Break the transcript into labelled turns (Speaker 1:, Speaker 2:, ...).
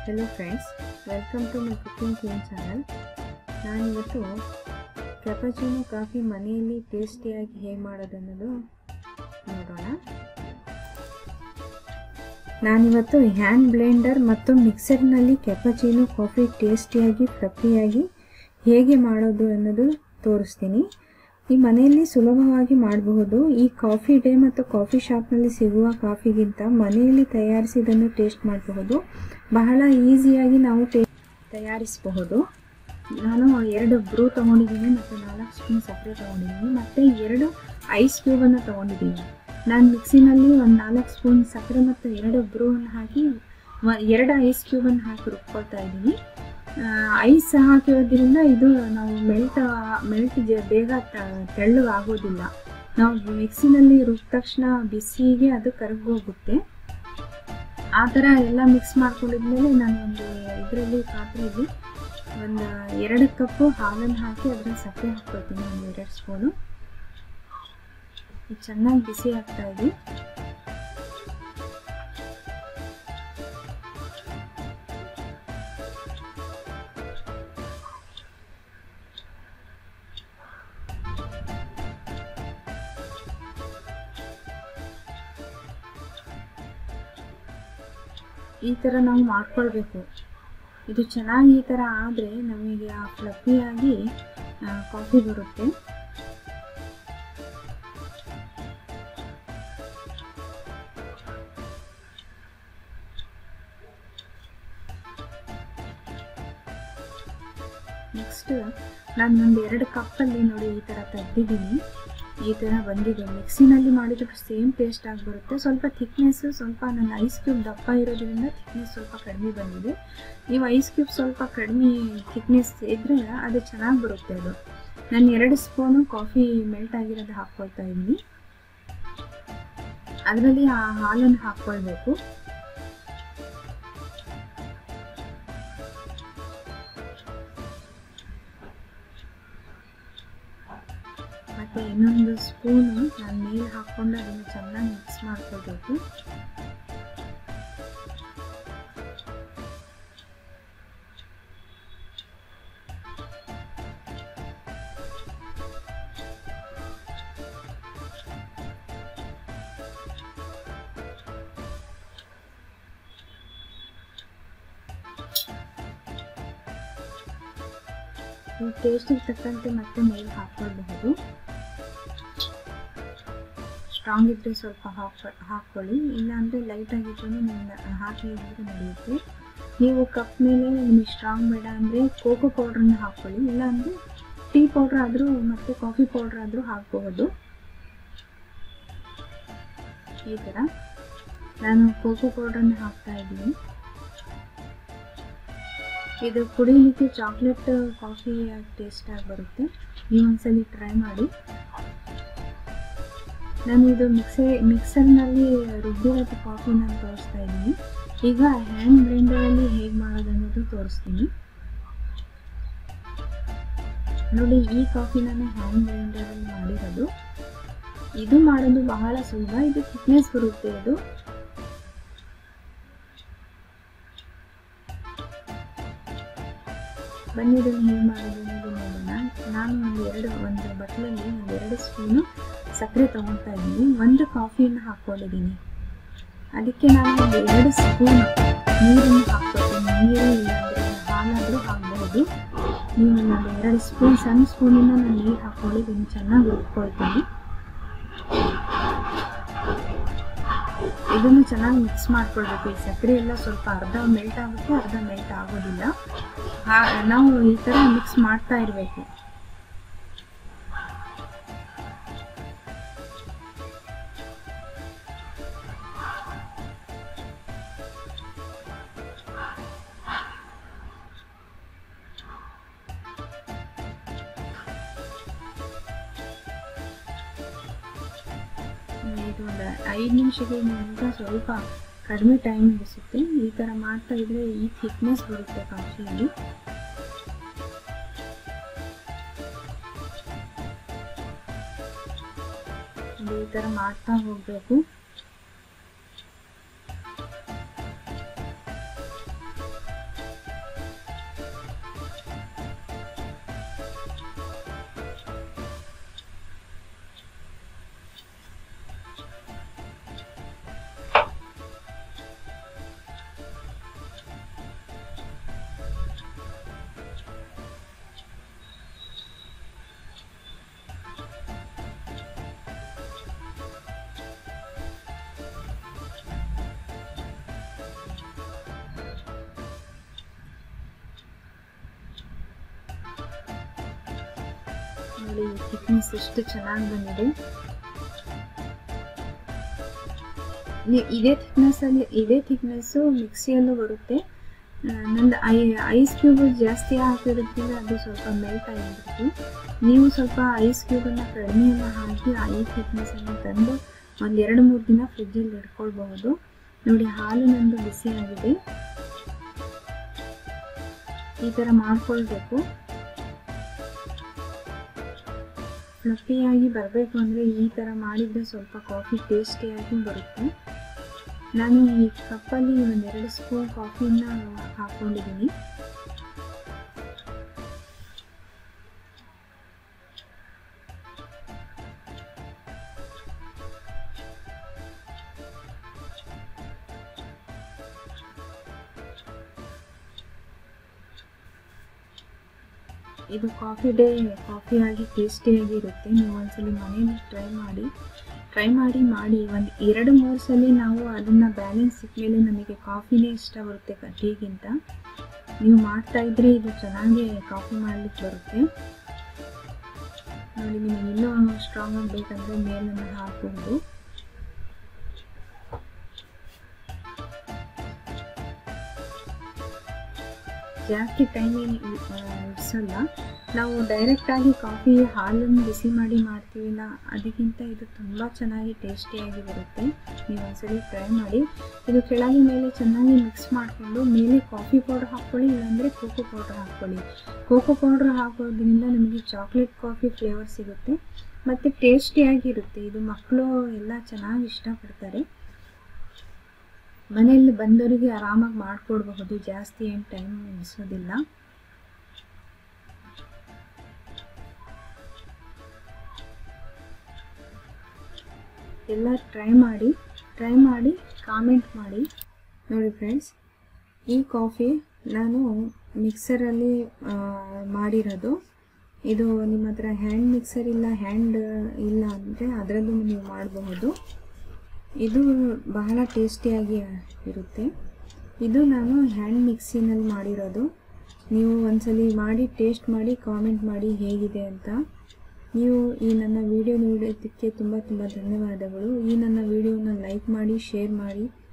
Speaker 1: hello friends welcome to my cooking clean channel ನಾನಿವತ್ತು cappuccino coffee ಮನೆಯಲ್ಲಿ ಟೇಸ್ಟಿಯಾಗಿ ಹೇಗೆ ಮಾಡೋದನ್ನೋದು ನೋಡೋಣ ನಾನಿವತ್ತು ಹ್ಯಾಂಡ್ ಬ್ಲೆಂಡರ್ ಮತ್ತು ಮಿಕ್ಸರ್ನಲ್ಲಿ ಕೆಪಚಿನೋ ಕಾಫಿ ಟೇಸ್ಟಿಯಾಗಿ ಫ್ಲಫಿಯಾಗಿ ಹೇಗೆ ಮಾಡೋದು ಅನ್ನೋದು ತೋರಿಸ್ತೀನಿ ಈ ಮನೆಯಲ್ಲಿ ಸುಲಭವಾಗಿ ಮಾಡಬಹುದು ಈ ಕಾಫಿ ಡೇ ಮತ್ತು ಕಾಫಿ ಶಾಪ್ನಲ್ಲಿ ಸಿಗುವ ಕಾಫಿಗಿಂತ ಮನೆಯಲ್ಲಿ ತಯಾರಿಸಿದ್ದನ್ನು ಟೇಸ್ಟ್ ಮಾಡಬಹುದು ಬಹಳ ಈಸಿಯಾಗಿ ನಾವು ಟೇ ತಯಾರಿಸಬಹುದು ನಾನು ಎರಡು ಬ್ರೂ ತೊಗೊಂಡಿದ್ದೀನಿ ಮತ್ತು ನಾಲ್ಕು ಸ್ಪೂನ್ ಸಕ್ಕರೆ ತೊಗೊಂಡಿದ್ದೀನಿ ಮತ್ತು ಎರಡು ಐಸ್ ಕ್ಯೂಬನ್ನು ತೊಗೊಂಡಿದ್ದೀನಿ ನಾನು ಮಿಕ್ಸಿನಲ್ಲಿ ಒಂದು ನಾಲ್ಕು ಸ್ಪೂನ್ ಸಕ್ಕರೆ ಮತ್ತು ಎರಡು ಬ್ರೂವನ್ನು ಹಾಕಿ ವ- ಎರಡು ಐಸ್ ಕ್ಯೂಬನ್ನು ಹಾಕಿ ರುಬ್ಕೊಳ್ತಾ ಇದ್ದೀನಿ ಐಸ್ ಹಾಕಿರೋದ್ರಿಂದ ಇದು ನಾವು ಮೆಲ್ಟ್ ಮೆಲ್ಟ್ ಜ ಬೇಗ ತ- ತೆಳ್ಳಗೆ ಆಗೋದಿಲ್ಲ ನಾವು ಮಿಕ್ಸಿನಲ್ಲಿ ರುಬ್ಬಿದ ತಕ್ಷಣ ಬಿಸಿಗೆ ಅದು ಕರಗೋಗುತ್ತೆ ಆ ಥರ ಎಲ್ಲ ಮಿಕ್ಸ್ ಮಾಡ್ಕೊಂಡಿದ್ಮೇಲೆ ನಾನು ಒಂದು ಇದರಲ್ಲಿ ಪಾತ್ರೆಯಲ್ಲಿ ಒಂದು ಎರಡು ಕಪ್ಪು ಹಾಲನ್ನು ಹಾಕಿ ಅದ್ರಲ್ಲಿ ಸಕ್ಕರೆ ಹಾಕ್ಕೊಳ್ತೀನಿ ಒಂದು ಎರಡು ಸ್ಪೂನು ಇದು ಚೆನ್ನಾಗಿ ಬಿಸಿ ಆಗ್ತಾ ಇದೆ ಈ ಥರ ನಾವು ಮಾಡ್ಕೊಳ್ಬೇಕು ಇದು ಚೆನ್ನಾಗಿ ಈ ಥರ ಆದರೆ ನಮಗೆ ಆ ಫ್ಲಫಿಯಾಗಿ ಕಾಫಿ ಬರುತ್ತೆ ನೆಕ್ಸ್ಟ್ ನಾನು ಒಂದು ಎರಡು ಕಪ್ಪಲ್ಲಿ ನೋಡಿ ಈ ಥರ ತೆಗ್ದಿದ್ದೀನಿ ಈ ಥರ ಬಂದಿದೆ ಮಿಕ್ಸಿನಲ್ಲಿ ಮಾಡಿದ್ರೆ ಸೇಮ್ ಟೇಸ್ಟ್ ಆಗಿ ಬರುತ್ತೆ ಸ್ವಲ್ಪ ಥಿಕ್ನೆಸ್ಸು ಸ್ವಲ್ಪ ನನ್ನ ಐಸ್ ಕ್ಯೂಬ್ ದಪ್ಪ ಇರೋದ್ರಿಂದ ಥಿಕ್ನೆಸ್ ಸ್ವಲ್ಪ ಕಡಿಮೆ ಬಂದಿದೆ ನೀವು ಐಸ್ ಕ್ಯೂಬ್ ಸ್ವಲ್ಪ ಕಡಿಮೆ ಥಿಕ್ನೆಸ್ ಇದ್ದರೆ ಅದು ಚೆನ್ನಾಗಿ ಬರುತ್ತೆ ಅದು ನಾನು ಎರಡು ಸ್ಪೂನು ಕಾಫಿ ಮೆಲ್ಟ್ ಆಗಿರೋದು ಹಾಕ್ಕೊಳ್ತಾ ಇದ್ದೀನಿ ಅದರಲ್ಲಿ ಆ ಹಾಲನ್ನು ಹಾಕ್ಕೊಳ್ಬೇಕು ಮತ್ತು ಇನ್ನೊಂದು ಸ್ಪೂನು ನಾನು ಮೇಲೆ ಹಾಕ್ಕೊಂಡು ಅದನ್ನು ಚೆನ್ನಾಗಿ ಮಿಕ್ಸ್ ಮಾಡ್ಕೊಳ್ಬೇಕು ಟೇಸ್ಟಿಗೆ ತಕ್ಕಂತೆ ಮತ್ತೆ ಮೇಲೆ ಹಾಕ್ಕೊಳ್ಬಹುದು ಸ್ಟ್ರಾಂಗ್ ಇದ್ದರೆ ಸ್ವಲ್ಪ ಹಾಕಿ ಹಾಕ್ಕೊಳ್ಳಿ ಇಲ್ಲಾಂದರೆ ಲೈಟ್ ಆಗಿದ್ರು ನೀವು ಹಾಕಿ ಇದ್ದರೆ ನಡೆಯುತ್ತೆ ನೀವು ಕಪ್ ಮೇಲೆ ನಿಮಗೆ ಸ್ಟ್ರಾಂಗ್ ಬೇಡ ಅಂದರೆ ಕೋಕೋ ಪೌಡ್ರನ್ನ ಹಾಕ್ಕೊಳ್ಳಿ ಇಲ್ಲಾಂದರೆ ಟೀ ಪೌಡ್ರ್ ಆದರೂ ಮತ್ತು ಕಾಫಿ ಪೌಡ್ರ್ ಆದರೂ ಹಾಕಬಹುದು ಈ ಥರ ನಾನು ಕೋಕೋ ಪೌಡ್ರನ್ನ ಹಾಕ್ತಾ ಇದ್ದೀನಿ ಇದು ಕುಡಿಲಿಕ್ಕೆ ಚಾಕ್ಲೇಟ್ ಕಾಫಿ ಟೇಸ್ಟ್ ಆಗಿ ಬರುತ್ತೆ ನೀವು ಒಂದ್ಸಲಿ ಟ್ರೈ ಮಾಡಿ ನಾನು ಇದು ಮಿಕ್ಸೆ ಮಿಕ್ಸರ್ನಲ್ಲಿ ರುಬ್ಬಿರೋದು ಕಾಫಿನ ತೋರಿಸ್ತಾ ಇದ್ದೀನಿ ಈಗ ಹ್ಯಾಂಡ್ ಬ್ಲೆಂಡರಲ್ಲಿ ಹೇಗೆ ಮಾಡೋದು ಅನ್ನೋದು ತೋರಿಸ್ತೀನಿ ನೋಡಿ ಈ ಕಾಫಿನ ಹ್ಯಾಂಡ್ ಬ್ಲೆಂಡರಲ್ಲಿ ಮಾಡಿರೋದು ಇದು ಮಾಡೋದು ಬಹಳ ಸುಲಭ ಇದು ಥಿಕ್ನೆಸ್ ಬರುತ್ತೆ ಇದು ಬನ್ನಿ ಇದನ್ನು ಹೇಗೆ ಮಾಡೋದು ಅನ್ನೋದು ನೋಡೋಣ ನಾನು ಒಂದು ಎರಡು ಒಂದು ಬಟ್ಲಲ್ಲಿ ಒಂದು ಎರಡು ಸ್ಪೂನು ಸಕ್ಕರೆ ತೊಗೊಳ್ತಾ ಇದ್ದೀನಿ ಒಂದು ಕಾಫಿಯನ್ನು ಹಾಕ್ಕೊಂಡಿದ್ದೀನಿ ಅದಕ್ಕೆ ನಾನು ಒಂದು ಎರಡು ಸ್ಪೂನ್ ನೀರನ್ನು ಹಾಕ್ಕೊಳ್ತೀನಿ ನೀರು ಇಲ್ಲಾಂದರೆ ಹಾಲಾದರೂ ಹಾಕಬಹುದು ನೀವು ಒಂದು ಎರಡು ಸ್ಪೂನ್ ಸಣ್ಣ ಸ್ಪೂನಿಂದ ನಾನು ನೀರು ಹಾಕ್ಕೊಂಡು ಇದನ್ನು ಚೆನ್ನಾಗಿ ರುಬ್ಕೊಳ್ತೀನಿ ಇದನ್ನು ಚೆನ್ನಾಗಿ ಮಿಕ್ಸ್ ಮಾಡ್ಕೊಳ್ಬೇಕು ಈ ಸಕ್ಕರೆ ಎಲ್ಲ ಸ್ವಲ್ಪ ಅರ್ಧ ಮೆಲ್ಟ್ ಆಗುತ್ತೆ ಅರ್ಧ ಮೆಲ್ಟ್ ಆಗೋದಿಲ್ಲ ಹಾ- ನಾವು ಈ ಥರ ಮಿಕ್ಸ್ ಮಾಡ್ತಾ ಇರಬೇಕು ಇದು ಒಂದು ಐದು ನಿಮಿಷಕ್ಕೆ ನಂತರ ಸ್ವಲ್ಪ ಕಡಿಮೆ ಟೈಮ್ ಹಿಡಿಸುತ್ತೆ ಈ ಥರ ಮಾಡ್ತಾ ಇದ್ರೆ ಈ ಥಿಕ್ನೆಸ್ ಬರುತ್ತೆ ಕಾಫಿಯಲ್ಲಿ ಈ ಥರ ಮಾಡ್ತಾ ಹೋಗಬೇಕು ನೋಡಿ ಥಿಕ್ನೆಸ್ ಎಷ್ಟು ಚೆನ್ನಾಗಿ ಬಂದಿದೆ ನಿ- ಇದೇ ಥಿಕ್ನೆಸ್ಸಲ್ಲಿ ಇದೇ ಥಿಕ್ನೆಸ್ಸು ಮಿಕ್ಸಿಯಲ್ಲೂ ಬರುತ್ತೆ ಆ, ನಂದು ಐ ಐಸ್ ಕ್ಯೂಬ್ ಜಾಸ್ತಿ ಹಾಕಿರೋದ್ರಿಂದ ಅದು ಸ್ವಲ್ಪ ಮೆಲ್ಟ್ ಆಗಿಬಿಡ್ತು ನೀವು ಸ್ವಲ್ಪ ಐಸ್ ಕ್ಯೂಬನ್ನು ಕಡಿಮೆಯನ್ನು ಹಾಕಿ ಐ ಥಿಕ್ನೆಸ್ಸನ್ನು ತಂದು ಒಂದು ಎರಡು ಮೂರು ದಿನ ಫ್ರಿಜ್ಜಲ್ಲಿ ಇಟ್ಕೊಳ್ಬಹುದು ನೋಡಿ ಹಾಲು ನಂದು ಬಿಸಿ ಆಗಿದೆ ಈ ಥರ ಮಾಡ್ಕೊಳ್ಬೇಕು ಫ್ಲಫಿಯಾಗಿ ಬರಬೇಕು ಅಂದರೆ ಈ ಥರ ಮಾಡಿದರೆ ಸ್ವಲ್ಪ ಕಾಫಿ ಟೇಸ್ಟಿಯಾಗಿ ಬರುತ್ತೆ ನಾನು ಈ ಕಪ್ಪಲ್ಲಿ ಒಂದೆರಡು ಸ್ಪೂನ್ ಕಾಫಿನ ಹಾಕ್ಕೊಂಡಿದ್ದೀನಿ ಇದು ಕಾಫಿ ಡೇ ಕಾಫಿಯಾಗಿ ಟೇಸ್ಟಿಯಾಗಿ ಇರುತ್ತೆ ನೀವು ಒಂದ್ಸಲಿ ಮನೇಲಿ ಟ್ರೈ ಮಾಡಿ ಟ್ರೈ ಮಾಡಿ ಮಾಡಿ ಒಂದು ಎರಡು ಮೂರು ಸಲ ನಾವು ಅದನ್ನು ಬ್ಯಾಲೆನ್ಸ್ ಸಿಕ್ಕಮೇಲೆ ನಮಗೆ ಕಾಫಿನೇ ಇಷ್ಟ ಬರುತ್ತೆ ಕ- ಟೀಗಿಂತ ನೀವು ಮಾಡ್ತಾ ಇದ್ರೆ ಇದು ಚೆನ್ನಾಗಿ ಕಾಫಿ ಮಾಡ್ಲಿಕ್ಕೆ ಬರುತ್ತೆ ನೋಡಿ ನಿಮಗೆ ಇನ್ನೂ ಸ್ಟ್ರಾಂಗ್ ಆಗಿ ಬೇಕಂದ್ರೆ ಮೇಲನ್ನು ಹಾಕಬಹುದು ಜಾಸ್ತಿ ಟೈಮ್ ಏನು ಇಡಿಸಲ್ಲ ನಾವು ಡೈರೆಕ್ಟಾಗಿ ಕಾಫಿ ಹಾಲನ್ನು ಬಿಸಿ ಮಾಡಿ ಮಾಡ್ತೀವಿಲ್ಲ ಅದಕ್ಕಿಂತ ಇದು ತುಂಬ ಚೆನ್ನಾಗಿ ಟೇಸ್ಟಿಯಾಗಿ ಬರುತ್ತೆ ನೀವು ಒಂದ್ಸಲಿ ಟ್ರೈ ಮಾಡಿ ಇದು ಕೆಳಗೆ ಮೇಲೆ ಚೆನ್ನಾಗಿ ಮಿಕ್ಸ್ ಮಾಡಿಕೊಂಡು ಮೇಲೆ ಕಾಫಿ ಪೌಡರ್ ಹಾಕ್ಕೊಳ್ಳಿ ಇಲ್ಲಾಂದರೆ ಕೋಕೋ ಪೌಡರ್ ಹಾಕ್ಕೊಳ್ಳಿ ಕೋಕೋ ಪೌಡರ್ ಹಾಕೋದ್ರಿಂದ ನಮಗೆ ಚಾಕ್ಲೇಟ್ ಕಾಫಿ ಫ್ಲೇವರ್ ಸಿಗುತ್ತೆ ಮತ್ತು ಟೇಸ್ಟಿಯಾಗಿರುತ್ತೆ ಇದು ಮಕ್ಕಳು ಎಲ್ಲ ಚೆನ್ನಾಗಿ ಇಷ್ಟಪಡ್ತಾರೆ ಮನೆಯಲ್ಲಿ ಬಂದವರಿಗೆ ಆರಾಮಾಗಿ ಮಾಡಿಕೊಡ್ಬಹುದು ಜಾಸ್ತಿ ಏನು ಟೈಮ್ ಹಿಡಿಸೋದಿಲ್ಲ ಎಲ್ಲ ಟ್ರೈ ಮಾಡಿ ಟ್ರೈ ಮಾಡಿ ಕಾಮೆಂಟ್ ಮಾಡಿ ನೋಡಿ ಫ್ರೆಂಡ್ಸ್ ಈ ಕಾಫಿ ನಾನು ಮಿಕ್ಸರಲ್ಲಿ ಮಾಡಿರೋದು ಇದು ನಿಮ್ಮ ಹತ್ರ ಹ್ಯಾಂಡ್ ಮಿಕ್ಸರ್ ಇಲ್ಲ ಹ್ಯಾಂಡ್ ಇಲ್ಲ ಅಂದರೆ ಅದರಲ್ಲೂ ನೀವು ಮಾಡಬಹುದು ಇದು ಬಹಳ ಟೇಸ್ಟಿಯಾಗಿ ಇರುತ್ತೆ ಇದು ನಾನು ಹ್ಯಾಂಡ್ ಮಿಕ್ಸಿನಲ್ಲಿ ಮಾಡಿರೋದು ನೀವು ಒಂದ್ಸಲಿ ಮಾಡಿ ಟೇಸ್ಟ್ ಮಾಡಿ ಕಾಮೆಂಟ್ ಮಾಡಿ ಹೇಗಿದೆ ಅಂತ ನೀವು ಈ ನನ್ನ ವಿಡಿಯೋ ನೋಡೋದಕ್ಕೆ ತುಂಬ ತುಂಬ ಧನ್ಯವಾದಗಳು ಈ ನನ್ನ ವಿಡಿಯೋನ ಲೈಕ್ ಮಾಡಿ ಶೇರ್ ಮಾಡಿ